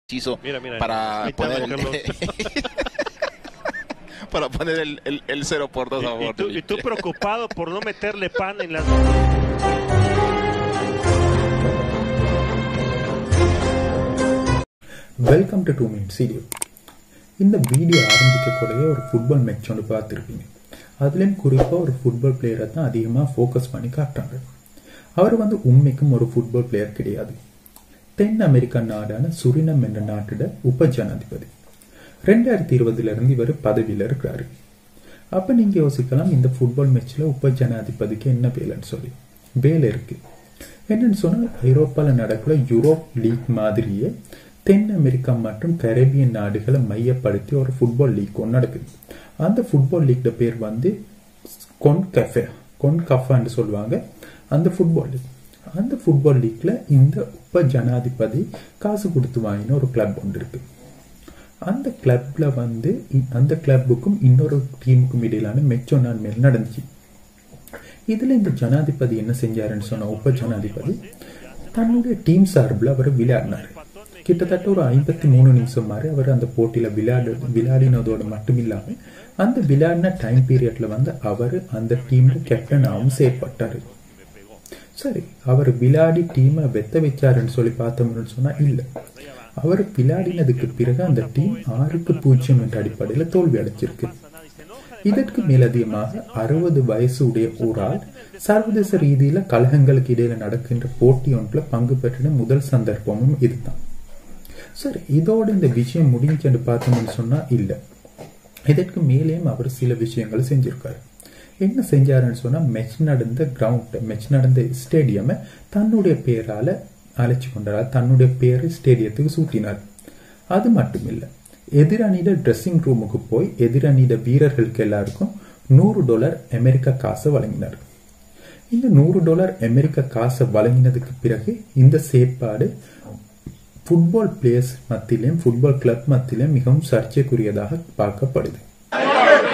preciso Mira, mira, para ahí está, poner Juan el, para poner el, el, el 0 por 2 a Y, y favor. tú, del y tú Inter. preocupado por no meterle pan en las... welcome to two minute serial இந்த video ஆரம்பிக்கக்கூடிய ஒரு football match ஒன்று பார்த்துருப்பீங்க அதுலேயும் குறிப்பாக ஒரு football பிளேயரை தான் அதிகமாக ஃபோக்கஸ் பண்ணி காட்டுறாங்க அவர் வந்து உண்மைக்கும் ஒரு ஃபுட்பால் பிளேயர் கிடையாது தென் அமெரிக்கா நாடான சுரினம் என்ற நாட்டோட உப ஜனாதிபதி ரெண்டாயிரத்தி இருபதுல இருந்து இவர் பதவியில் இருக்கிறாரு அப்ப நீங்க யோசிக்கலாம் இந்த ஃபுட்பால் மேட்ச்ல உப ஜனாதிபதிக்கு என்ன வேலைன்னு சொல்லி வேலை இருக்கு என்னன்னு சொன்னா ஐரோப்பால நடக்கிற யூரோப் லீக் மாதிரியே தென் அமெரிக்கா மற்றும் கரேபியன் நாடுகளை மையப்படுத்தி ஒரு ஃபுட்பால் லீக் ஒன்று நடக்குது அந்த ஃபுட்பால் லீக்ட பேர் வந்து கொன் கஃபே கொன் கஃபான்னு சொல்லுவாங்க அந்த ஃபுட்பால் லீக் அந்த ஃபுட்பால் லீக்ல இந்த உப ஜனாதிபதி காசு கொடுத்து வாங்கின ஒரு கிளப் ஒன்று இருக்கு அந்த கிளப்ல வந்து இ- அந்த கிளப்புக்கும் இன்னொரு டீமுக்கும் இடையிலான மெச்சோ மேல் நடந்துச்சு இதுல இந்த ஜனாதிபதி என்ன செஞ்சாருன்னு சொன்ன உப ஜனாதிபதி தன்னுடைய டீம் சார்பில் அவர் விளையாடினார் கிட்டத்தட்ட ஒரு ஐம்பத்தி மூணு நிமிஷம் மாதிரி அவர் அந்த போட்டியில விளையாடு விளையாடினதோட மட்டும் இல்லாம அந்த விளையாடின டைம் பீரியட்ல வந்து அவர் அந்த டீம்ல கேப்டனாகவும் செயற்பட்டாரு சரி அவர் விளையாடி டீமை வெத்த வச்சாருன்னு சொல்லி பார்த்தோம்னு சொன்னா இல்ல அவர் விளையாடினதுக்கு பிறகு அந்த டீம் ஆறுக்கு பூஜ்ஜியம் என்ற அடிப்படையில தோல்வி அடைஞ்சிருக்கு இதற்கு மேலதிகமாக அறுபது வயசு உடைய ஒரு ஆள் சர்வதேச ரீதியில கழகங்களுக்கு இடையில நடக்கின்ற போட்டி ஒன்றுல பங்கு பெற்றின முதல் சந்தர்ப்பமும் இதுதான் சரி இதோட இந்த விஷயம் முடிஞ்சுன்னு பார்த்தோம்னு சொன்னா இல்ல இதற்கு மேலேயும் அவர் சில விஷயங்கள் செஞ்சிருக்காரு என்ன செஞ்சாருன்னு சொன்னா மெச் நடந்த கிரவுண்ட் மெச் நடந்த ஸ்டேடியமை தன்னுடைய பேரால அழைச்சு கொண்டார் தன்னுடைய பேரை ஸ்டேடியத்துக்கு சூட்டினார் அது மட்டும் இல்ல எதிரணியிட ட்ரெஸ்ஸிங் ரூமுக்கு போய் எதிரணியிட வீரர்களுக்கு எல்லாருக்கும் நூறு டாலர் அமெரிக்க காசை வழங்கினார் இந்த நூறு டாலர் அமெரிக்க காசை வழங்கினதுக்கு பிறகு இந்த செயற்பாடு ஃபுட்பால் பிளேயர்ஸ் மத்தியிலும் ஃபுட்பால் கிளப் மத்தியிலும் மிகவும் சர்ச்சைக்குரியதாக பார்க்கப்படுது